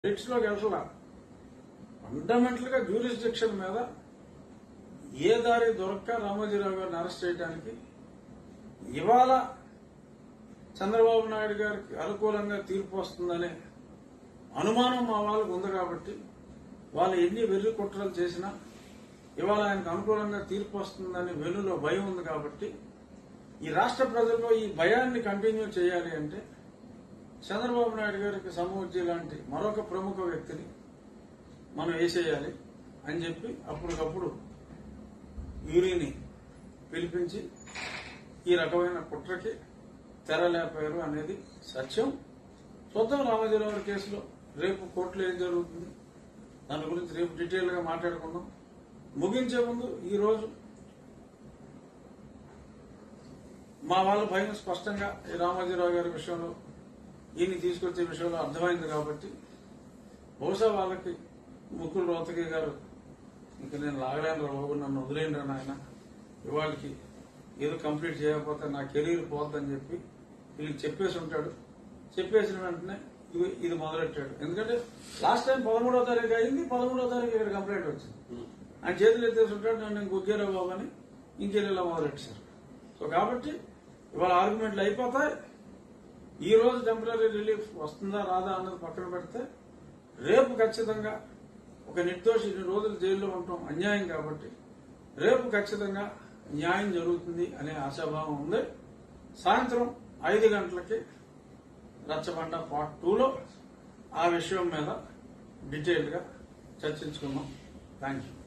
rights లోకి వెళ్ళాల fundamental గా జ్యూరిస్డిక్షన్ మీద ఏ దారి దొరక్క రామోజీరావు గారిని అరెస్ట్ చేయడానికి ఇవాళ చంద్రబాబు నాయుడు గారికి అనుకూలంగా తీర్పు వస్తుందనే అనుమానం మా వాళ్ళకు ఉంది కాబట్టి వాళ్ళు ఎన్ని వెర్రి కుట్రలు చేసినా ఇవాళ ఆయనకు అనుకూలంగా తీర్పు వస్తుందని వెన్నులో భయం ఉంది కాబట్టి ఈ రాష్ట్ర ప్రజల్లో ఈ భయాన్ని కంటిన్యూ చేయాలి అంటే చంద్రబాబు నాయుడు గారికి సమూర్జీ లాంటి మరొక ప్రముఖ వ్యక్తిని మనం వేసేయాలి అని చెప్పి అప్పటికప్పుడు యూరిని పిలిపించి ఈ రకమైన కుట్రకి తెరలేపారు అనేది సత్యం చూద్దాం రామోజీరావు గారి కేసులో రేపు కోర్టులో ఏం జరుగుతుంది దాని గురించి రేపు డీటెయిల్ గా మాట్లాడుకుందాం ముగించే ముందు ఈ రోజు మా వాళ్ళ భయం స్పష్టంగా ఈ రామోజీరావు గారి విషయంలో ఈయన్ని తీసుకొచ్చే విషయంలో అర్థమైంది కాబట్టి బహుశా వాళ్ళకి ముకుల్ రోతకి గారు ఇంక నేను లాగలేను రా బాబు నన్ను వదిలేండి రా నాయన ఇవాళకి ఏదో కంప్లీట్ చేయకపోతే నా కెరీర్ పోద్దని చెప్పి వీళ్ళకి చెప్పేసి ఉంటాడు చెప్పేసిన వెంటనే ఇది- ఇది మొదలెట్టాడు ఎందుకంటే లాస్ట్ టైం పదమూడో తారీఖు అయింది పదమూడో తారీఖు ఇక్కడ కంప్లైంట్ వచ్చింది ఆయన చేతులు ఎత్తేసి ఉంటాడు నన్ను గుగ్గేరా బాబు అని ఇంకెళ్ళి మొదలెట్టారు సో కాబట్టి ఇవాళ ఆర్గ్యుమెంట్లు అయిపోతాయి ఈ రోజు టెంపరీ రిలీఫ్ వస్తుందా రాదా అన్నది పక్కన పెడితే రేపు ఖచ్చితంగా ఒక నిర్దోషి ఇన్ని రోజులు జైల్లో ఉండటం అన్యాయం కాబట్టి రేపు ఖచ్చితంగా న్యాయం జరుగుతుంది అనే ఆశాభావం ఉంది సాయంత్రం ఐదు గంటలకి రచ్చబండ పార్ట్ టూలో ఆ విషయం మీద డీటెయిల్ గా చర్చించుకుందాం థ్యాంక్ యూ